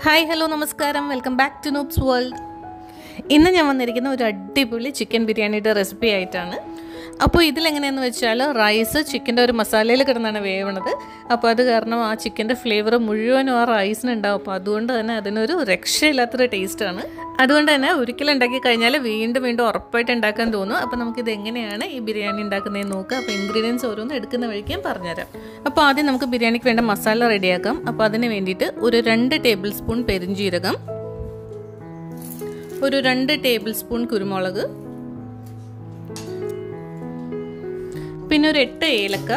hi hello നമസ്കാരം welcome back to noobs world ഇന്ന് ഞാൻ വന്നിരിക്കുന്ന ഒരു അടിപൊളി ചിക്കൻ ബിരിയാണിയുടെ റെസിപ്പി ആയിട്ടാണ് അപ്പോൾ ഇതിലെങ്ങനെയാണെന്ന് വെച്ചാൽ റൈസ് ചിക്കൻ്റെ ഒരു മസാലയിൽ കിടന്നാണ് വേവണത് അപ്പോൾ അത് കാരണം ആ ചിക്കൻ്റെ ഫ്ലേവർ മുഴുവനും ആ റൈസിനുണ്ടാവും അപ്പോൾ അതുകൊണ്ട് തന്നെ അതിനൊരു രക്ഷയില്ലാത്തൊരു ടേസ്റ്റാണ് അതുകൊണ്ട് തന്നെ ഒരിക്കലും ഉണ്ടാക്കി കഴിഞ്ഞാൽ വീണ്ടും വീണ്ടും ഉറപ്പായിട്ട് ഉണ്ടാക്കാൻ തോന്നും അപ്പോൾ നമുക്കിത് എങ്ങനെയാണ് ഈ ബിരിയാണി ഉണ്ടാക്കുന്നതെന്ന് നോക്കുക അപ്പോൾ ഇൻഗ്രീഡിയൻസ് ഓരോന്ന് എടുക്കുന്ന വഴിക്ക് ഞാൻ പറഞ്ഞുതരാം അപ്പോൾ ആദ്യം നമുക്ക് ബിരിയാണിക്ക് വേണ്ട മസാല റെഡിയാക്കാം അപ്പോൾ അതിന് വേണ്ടിയിട്ട് ഒരു രണ്ട് ടേബിൾ സ്പൂൺ പെരിഞ്ജീരകം ഒരു രണ്ട് ടേബിൾ സ്പൂൺ കുരുമുളക് പിന്നെ ഒരു എട്ട് ഏലക്ക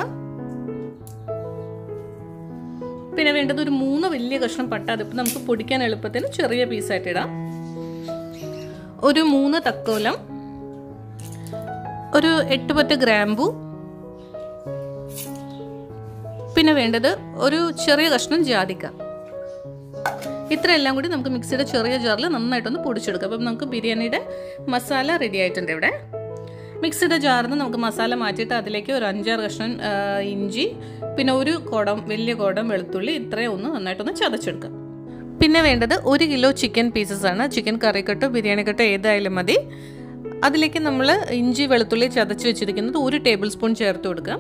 പിന്നെ വേണ്ടത് ഒരു മൂന്ന് വലിയ കഷ്ണം പട്ട അതിപ്പോൾ നമുക്ക് പൊടിക്കാൻ എളുപ്പത്തിന് ചെറിയ പീസായിട്ട് ഇടാം ഒരു മൂന്ന് തക്കോലം ഒരു എട്ട് പത്ത് ഗ്രാമ്പു പിന്നെ വേണ്ടത് ഒരു ചെറിയ കഷ്ണം ജാതിക്ക ഇത്ര എല്ലാം കൂടി നമുക്ക് മിക്സിയുടെ ചെറിയ ജാറിൽ നന്നായിട്ടൊന്ന് പൊടിച്ചെടുക്കാം അപ്പം നമുക്ക് ബിരിയാണിയുടെ മസാല റെഡി ആയിട്ടുണ്ട് ഇവിടെ മിക്സിയുടെ ജാറിൽ നിന്ന് നമുക്ക് മസാല മാറ്റിയിട്ട് അതിലേക്ക് ഒരു അഞ്ചാറ് കഷ്ണം ഇഞ്ചി പിന്നെ ഒരു കുടം വലിയ കുടം വെളുത്തുള്ളി ഇത്രയും ഒന്ന് നന്നായിട്ടൊന്ന് ചതച്ചെടുക്കാം പിന്നെ വേണ്ടത് ഒരു കിലോ ചിക്കൻ പീസസ് ആണ് ചിക്കൻ കറിക്കട്ടോ ബിരിയാണി കട്ടോ ഏതായാലും മതി അതിലേക്ക് നമ്മൾ ഇഞ്ചി വെളുത്തുള്ളി ചതച്ച് വെച്ചിരിക്കുന്നത് ഒരു ടേബിൾ സ്പൂൺ ചേർത്ത് കൊടുക്കാം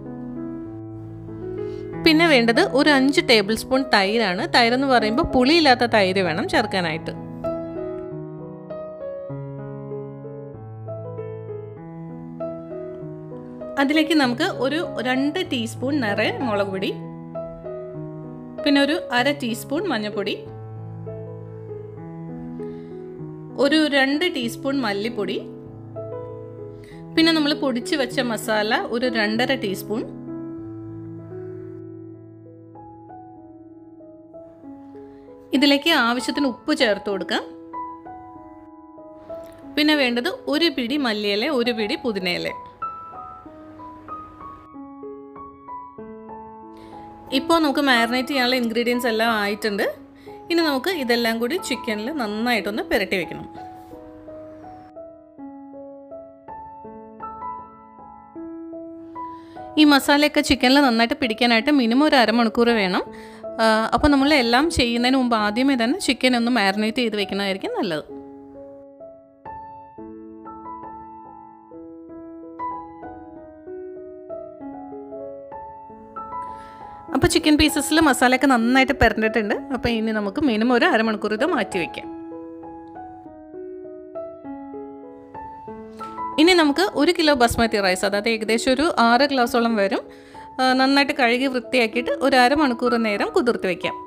പിന്നെ വേണ്ടത് ഒരു അഞ്ച് ടേബിൾ സ്പൂൺ തൈരാണ് തൈരെന്ന് പറയുമ്പോൾ പുളിയില്ലാത്ത തൈര് വേണം ചേർക്കാനായിട്ട് അതിലേക്ക് നമുക്ക് ഒരു രണ്ട് ടീസ്പൂൺ നിറയെ മുളക് പൊടി പിന്നെ ഒരു അര ടീസ്പൂൺ മഞ്ഞൾപ്പൊടി ഒരു രണ്ട് ടീസ്പൂൺ മല്ലിപ്പൊടി പിന്നെ നമ്മൾ പൊടിച്ച് വെച്ച മസാല ഒരു രണ്ടര ടീസ്പൂൺ ഇതിലേക്ക് ആവശ്യത്തിന് ഉപ്പ് ചേർത്ത് കൊടുക്കാം പിന്നെ വേണ്ടത് ഒരു പിടി മല്ലിയില ഒരു പിടി പുതിനയില ഇപ്പോൾ നമുക്ക് മാരിനേറ്റ് ചെയ്യാനുള്ള ഇൻഗ്രീഡിയൻസ് എല്ലാം ആയിട്ടുണ്ട് ഇനി നമുക്ക് ഇതെല്ലാം കൂടി ചിക്കനിൽ നന്നായിട്ടൊന്ന് പുരട്ടി വെക്കണം ഈ മസാലയൊക്കെ ചിക്കനിൽ നന്നായിട്ട് പിടിക്കാനായിട്ട് മിനിമം ഒരു അരമണിക്കൂർ വേണം അപ്പോൾ നമ്മൾ എല്ലാം ചെയ്യുന്നതിന് മുമ്പ് ആദ്യമേ തന്നെ ചിക്കൻ ഒന്ന് മാരിനേറ്റ് ചെയ്ത് വെക്കുന്നതായിരിക്കും നല്ലത് അപ്പോൾ ചിക്കൻ പീസസിൽ മസാലയൊക്കെ നന്നായിട്ട് പെരണ്ടിട്ടുണ്ട് അപ്പോൾ ഇനി നമുക്ക് മിനിമം ഒരു അരമണിക്കൂർ ഇത് മാറ്റി വയ്ക്കാം ഇനി നമുക്ക് ഒരു കിലോ ബസ്മതി റൈസ് അതായത് ഏകദേശം ഒരു ആറ് ഗ്ലാസോളം വരും നന്നായിട്ട് കഴുകി വൃത്തിയാക്കിയിട്ട് ഒരു അരമണിക്കൂർ നേരം കുതിർത്ത് വയ്ക്കാം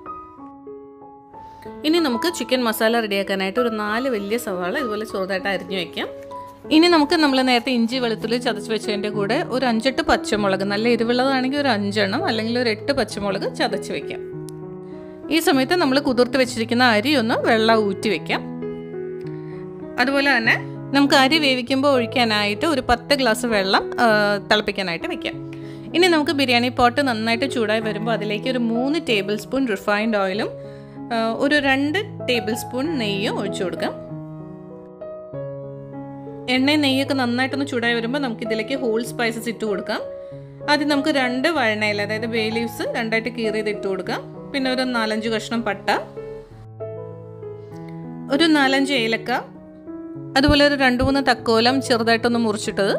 ഇനി നമുക്ക് ചിക്കൻ മസാല റെഡിയാക്കാനായിട്ട് ഒരു നാല് വലിയ സവാള ഇതുപോലെ ചെറുതായിട്ട് അരിഞ്ഞു വയ്ക്കാം ഇനി നമുക്ക് നമ്മൾ നേരത്തെ ഇഞ്ചി വെളുത്തുള്ളി ചതച്ച് വെച്ചതിൻ്റെ കൂടെ ഒരു അഞ്ചെട്ട് പച്ചമുളക് നല്ല എരിവുള്ളതാണെങ്കിൽ ഒരു അഞ്ചെണ്ണം അല്ലെങ്കിൽ ഒരു എട്ട് പച്ചമുളക് ചതച്ച് വെക്കാം ഈ സമയത്ത് നമ്മൾ കുതിർത്ത് വെച്ചിരിക്കുന്ന അരി ഒന്ന് വെള്ളം ഊറ്റി വെക്കാം അതുപോലെ തന്നെ നമുക്ക് അരി വേവിക്കുമ്പോൾ ഒഴിക്കാനായിട്ട് ഒരു പത്ത് ഗ്ലാസ് വെള്ളം തിളപ്പിക്കാനായിട്ട് വെക്കാം ഇനി നമുക്ക് ബിരിയാണി പോട്ട് നന്നായിട്ട് ചൂടായി വരുമ്പോൾ അതിലേക്ക് ഒരു മൂന്ന് ടേബിൾ സ്പൂൺ റിഫൈൻഡ് ഓയിലും ഒരു രണ്ട് ടേബിൾ സ്പൂൺ നെയ്യും ഒഴിച്ചു കൊടുക്കാം എണ്ണയും നെയ്യൊക്കെ നന്നായിട്ടൊന്ന് ചൂടായി വരുമ്പോൾ നമുക്ക് ഇതിലേക്ക് ഹോൾ സ്പൈസസ് ഇട്ട് കൊടുക്കാം ആദ്യം നമുക്ക് രണ്ട് വഴണയില അതായത് ബേ ലീവ്സ് രണ്ടായിട്ട് കീറിയത് ഇട്ട് കൊടുക്കാം പിന്നെ ഒരു നാലഞ്ച് കഷ്ണം പട്ട ഒരു നാലഞ്ച് ഏലക്ക അതുപോലെ ഒരു രണ്ട് മൂന്ന് തക്കോലം ചെറുതായിട്ടൊന്ന് മുറിച്ചിട്ടത്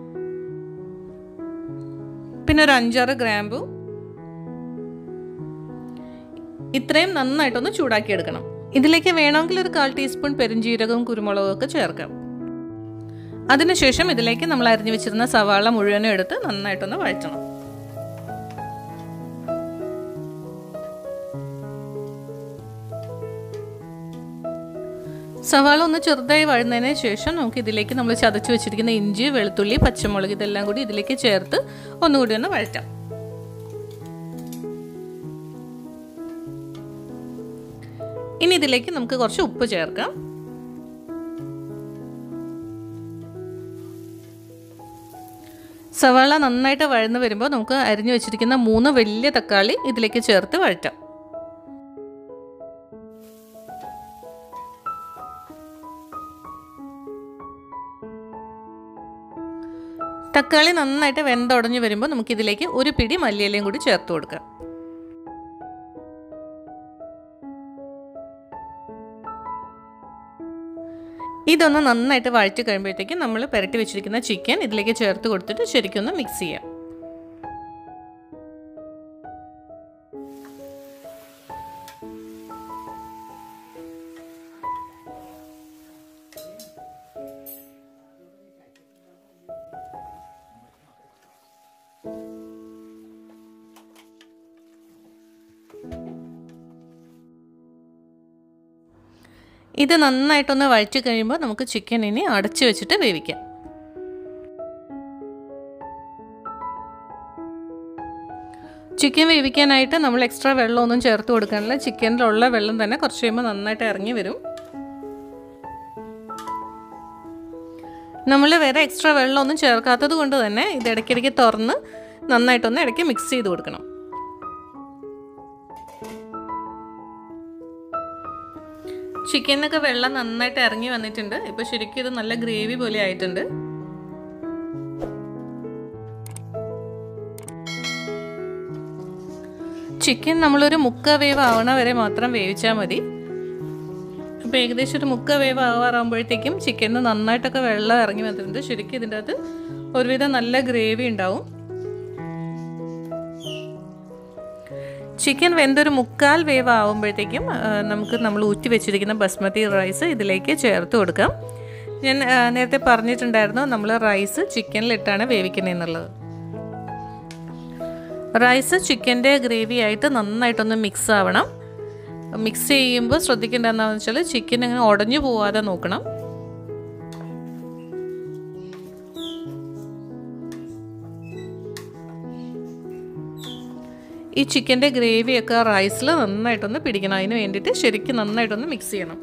പിന്നെ ഒരു അഞ്ചാറ് ഗ്രാമ്പു ഇത്രയും നന്നായിട്ടൊന്ന് ചൂടാക്കി എടുക്കണം ഇതിലേക്ക് വേണമെങ്കിൽ ഒരു കാൽ ടീസ്പൂൺ പെരുംജീരകവും കുരുമുളകും ഒക്കെ ചേർക്കാം അതിനുശേഷം ഇതിലേക്ക് നമ്മൾ അരിഞ്ഞു വെച്ചിരുന്ന സവാള മുഴുവനും എടുത്ത് നന്നായിട്ടൊന്ന് വഴറ്റണം സവാള ഒന്ന് ചെറുതായി വഴുന്നതിന് ശേഷം നമുക്ക് ഇതിലേക്ക് നമ്മൾ ചതച്ച് വെച്ചിരിക്കുന്ന ഇഞ്ചി വെളുത്തുള്ളി പച്ചമുളക് ഇതെല്ലാം കൂടി ഇതിലേക്ക് ചേർത്ത് ഒന്നുകൂടി ഒന്ന് വഴറ്റാം ഇനി ഇതിലേക്ക് നമുക്ക് കുറച്ച് ഉപ്പ് ചേർക്കാം സവാള നന്നായിട്ട് വഴന്ന് വരുമ്പോൾ നമുക്ക് അരിഞ്ഞു വെച്ചിരിക്കുന്ന മൂന്ന് വലിയ തക്കാളി ഇതിലേക്ക് ചേർത്ത് വഴറ്റാം തക്കാളി നന്നായിട്ട് വെന്തുടഞ്ഞ് വരുമ്പോൾ നമുക്കിതിലേക്ക് ഒരു പിടി മല്ലിയിലയും കൂടി ചേർത്ത് കൊടുക്കാം ഇതൊന്ന് നന്നായിട്ട് വഴറ്റി കഴിയുമ്പോഴത്തേക്കും നമ്മൾ പുരട്ടി വെച്ചിരിക്കുന്ന ചിക്കൻ ഇതിലേക്ക് ചേർത്ത് കൊടുത്തിട്ട് ശരിക്കൊന്ന് മിക്സ് ചെയ്യാം ഇത് നന്നായിട്ടൊന്ന് വഴറ്റി കഴിയുമ്പോൾ നമുക്ക് ചിക്കൻ ഇനി അടച്ചു വെച്ചിട്ട് വേവിക്കാം ചിക്കൻ വേവിക്കാനായിട്ട് നമ്മൾ എക്സ്ട്രാ വെള്ളമൊന്നും ചേർത്ത് കൊടുക്കാനില്ല ചിക്കനിലുള്ള വെള്ളം തന്നെ കുറച്ച് കഴിയുമ്പോൾ നന്നായിട്ട് ഇറങ്ങി വരും നമ്മൾ വേറെ എക്സ്ട്രാ വെള്ളമൊന്നും ചേർക്കാത്തത് കൊണ്ട് തന്നെ ഇത് ഇടയ്ക്കിടയ്ക്ക് തുറന്ന് നന്നായിട്ടൊന്ന് ഇടയ്ക്ക് മിക്സ് ചെയ്ത് കൊടുക്കണം ചിക്കനൊക്കെ വെള്ളം നന്നായിട്ട് ഇറങ്ങി വന്നിട്ടുണ്ട് ഇപ്പോൾ ശരിക്കും ഇത് നല്ല ഗ്രേവി പോലെ ആയിട്ടുണ്ട് ചിക്കൻ നമ്മളൊരു മുക്ക വേവ് ആവണ വരെ മാത്രം വേവിച്ചാൽ മതി അപ്പോൾ ഏകദേശം ഒരു മുക്ക വേവ് ആവാറാകുമ്പോഴത്തേക്കും ചിക്കന് നന്നായിട്ടൊക്കെ വെള്ളം ഇറങ്ങി വന്നിട്ടുണ്ട് ശരിക്കും ഇതിൻ്റെ അകത്ത് ഒരുവിധം നല്ല ഗ്രേവി ഉണ്ടാവും ചിക്കൻ വെന്തൊരു മുക്കാൽ വേവ് ആവുമ്പോഴത്തേക്കും നമുക്ക് നമ്മൾ ഊറ്റി വെച്ചിരിക്കുന്ന ബസ്മതി റൈസ് ഇതിലേക്ക് ചേർത്ത് കൊടുക്കാം ഞാൻ നേരത്തെ പറഞ്ഞിട്ടുണ്ടായിരുന്നു നമ്മൾ റൈസ് ചിക്കനിലിട്ടാണ് വേവിക്കുന്നത് റൈസ് ചിക്കൻ്റെ ഗ്രേവി ആയിട്ട് നന്നായിട്ടൊന്ന് മിക്സ് ആവണം മിക്സ് ചെയ്യുമ്പോൾ ശ്രദ്ധിക്കേണ്ട എന്താണെന്ന് വെച്ചാൽ ചിക്കൻ അങ്ങനെ ഉടഞ്ഞു പോവാതെ നോക്കണം ഈ ചിക്കൻ്റെ ഗ്രേവിയൊക്കെ റൈസിൽ നന്നായിട്ടൊന്ന് പിടിക്കണം അതിന് വേണ്ടിയിട്ട് ശരിക്കും നന്നായിട്ടൊന്ന് മിക്സ് ചെയ്യണം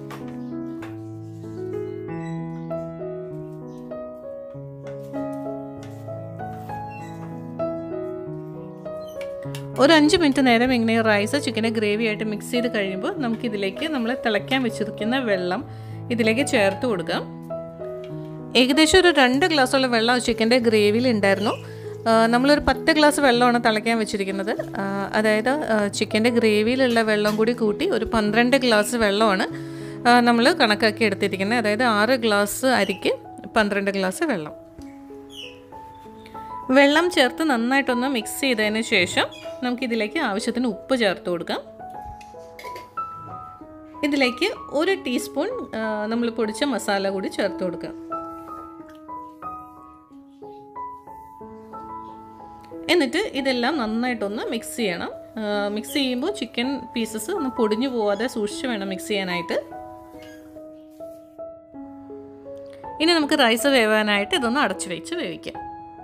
ഒരു അഞ്ച് മിനിറ്റ് നേരം ഇങ്ങനെ റൈസ് ചിക്കനെ ഗ്രേവി ആയിട്ട് മിക്സ് ചെയ്ത് കഴിയുമ്പോൾ നമുക്കിതിലേക്ക് നമ്മൾ തിളയ്ക്കാൻ വെച്ചിരിക്കുന്ന വെള്ളം ഇതിലേക്ക് ചേർത്ത് കൊടുക്കാം ഏകദേശം ഒരു രണ്ട് ഗ്ലാസ്സോളം വെള്ളം ചിക്കൻ്റെ ഗ്രേവിയിൽ ഉണ്ടായിരുന്നു നമ്മളൊരു പത്ത് ഗ്ലാസ് വെള്ളമാണ് തിളയ്ക്കാൻ വെച്ചിരിക്കുന്നത് അതായത് ചിക്കൻ്റെ ഗ്രേവിയിലുള്ള വെള്ളം കൂടി കൂട്ടി ഒരു പന്ത്രണ്ട് ഗ്ലാസ് വെള്ളമാണ് നമ്മൾ കണക്കാക്കി എടുത്തിരിക്കുന്നത് അതായത് ആറ് ഗ്ലാസ് അരിക്ക് പന്ത്രണ്ട് ഗ്ലാസ് വെള്ളം വെള്ളം ചേർത്ത് നന്നായിട്ടൊന്ന് മിക്സ് ചെയ്തതിന് ശേഷം നമുക്കിതിലേക്ക് ആവശ്യത്തിന് ഉപ്പ് ചേർത്ത് കൊടുക്കാം ഇതിലേക്ക് ഒരു ടീസ്പൂൺ നമ്മൾ പൊടിച്ച മസാല കൂടി ചേർത്ത് കൊടുക്കാം എന്നിട്ട് ഇതെല്ലാം നന്നായിട്ടൊന്ന് മിക്സ് ചെയ്യണം മിക്സ് ചെയ്യുമ്പോൾ ചിക്കൻ പീസസ് ഒന്ന് പൊടിഞ്ഞു പോവാതെ സൂക്ഷിച്ച് വേണം മിക്സ് ചെയ്യാനായിട്ട് ഇനി നമുക്ക് റൈസ് വേവാനായിട്ട് ഇതൊന്ന് അടച്ചു വെച്ച് വേവിക്കാം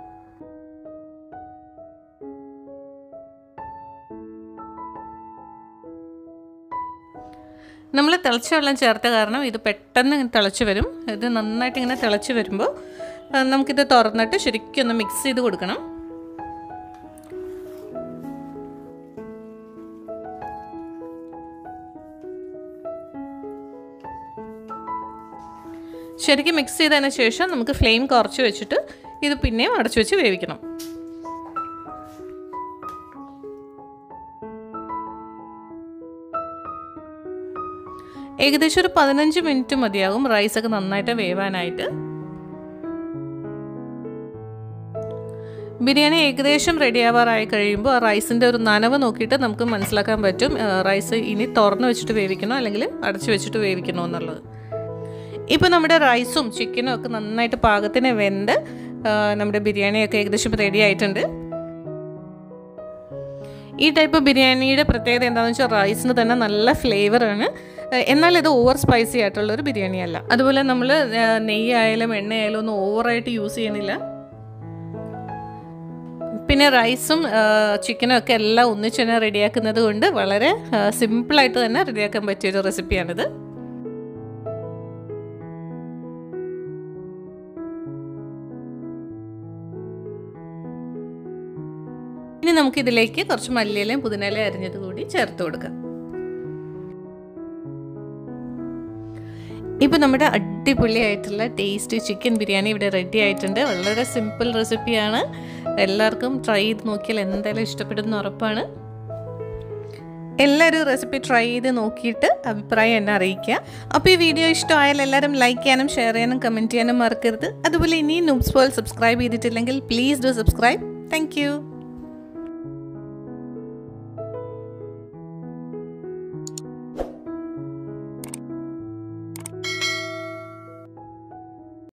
നമ്മൾ തിളച്ച വെള്ളം ചേർത്ത കാരണം ഇത് പെട്ടെന്ന് തിളച്ച് വരും ഇത് നന്നായിട്ട് ഇങ്ങനെ തിളച്ച് വരുമ്പോൾ നമുക്കിത് തുറന്നിട്ട് ശരിക്കും ഒന്ന് മിക്സ് ചെയ്ത് കൊടുക്കണം ശരിക്കും മിക്സ് ചെയ്തതിന് ശേഷം നമുക്ക് ഫ്ലെയിം കുറച്ച് വെച്ചിട്ട് ഇത് പിന്നെയും അടച്ചു വെച്ച് വേവിക്കണം ഏകദേശം ഒരു പതിനഞ്ച് മിനിറ്റ് മതിയാകും റൈസൊക്കെ നന്നായിട്ട് വേവാനായിട്ട് ബിരിയാണി ഏകദേശം റെഡി ആവാറായി കഴിയുമ്പോൾ ആ റൈസിൻ്റെ ഒരു നനവ് നോക്കിയിട്ട് നമുക്ക് മനസ്സിലാക്കാൻ പറ്റും റൈസ് ഇനി തുറന്ന് വെച്ചിട്ട് വേവിക്കണോ അല്ലെങ്കിൽ അടച്ചു വെച്ചിട്ട് വേവിക്കണോ എന്നുള്ളത് ഇപ്പോൾ നമ്മുടെ റൈസും ചിക്കനും ഒക്കെ നന്നായിട്ട് പാകത്തിന് വെന്ത് നമ്മുടെ ബിരിയാണിയൊക്കെ ഏകദേശം റെഡി ആയിട്ടുണ്ട് ഈ ടൈപ്പ് ബിരിയാണിയുടെ പ്രത്യേകത എന്താണെന്ന് വെച്ചാൽ റൈസിന് തന്നെ നല്ല ഫ്ലേവറാണ് എന്നാൽ ഇത് ഓവർ സ്പൈസി ആയിട്ടുള്ള ഒരു ബിരിയാണി അല്ല അതുപോലെ നമ്മൾ നെയ്യ് ആയാലും എണ്ണ ആയാലും ഒന്നും ഓവറായിട്ട് യൂസ് ചെയ്യണില്ല പിന്നെ റൈസും ചിക്കനും ഒക്കെ എല്ലാം ഒന്നിച്ച് തന്നെ റെഡിയാക്കുന്നത് കൊണ്ട് വളരെ സിമ്പിളായിട്ട് തന്നെ റെഡിയാക്കാൻ പറ്റിയൊരു റെസിപ്പിയാണിത് ഇനി നമുക്കിതിലേക്ക് കുറച്ച് മല്ലിയിലയും പുതിനയിലയും അരിഞ്ഞത് കൂടി ചേർത്ത് കൊടുക്കാം ഇപ്പോൾ നമ്മുടെ അടിപൊളിയായിട്ടുള്ള ടേസ്റ്റ് ചിക്കൻ ബിരിയാണി ഇവിടെ റെഡി ആയിട്ടുണ്ട് വളരെ സിമ്പിൾ റെസിപ്പിയാണ് എല്ലാവർക്കും ട്രൈ ചെയ്ത് നോക്കിയാൽ എന്തായാലും ഇഷ്ടപ്പെടുന്ന ഉറപ്പാണ് എല്ലാവരും റെസിപ്പി ട്രൈ ചെയ്ത് നോക്കിയിട്ട് അഭിപ്രായം എന്നെ അറിയിക്കുക അപ്പോൾ ഈ വീഡിയോ ഇഷ്ടമായാൽ എല്ലാവരും ലൈക്ക് ചെയ്യാനും ഷെയർ ചെയ്യാനും കമൻറ്റ് ചെയ്യാനും മറക്കരുത് അതുപോലെ ഇനിയും നുബ്സ് പോൽ സബ്സ്ക്രൈബ് ചെയ്തിട്ടില്ലെങ്കിൽ പ്ലീസ് ഡു സബ്സ്ക്രൈബ് താങ്ക്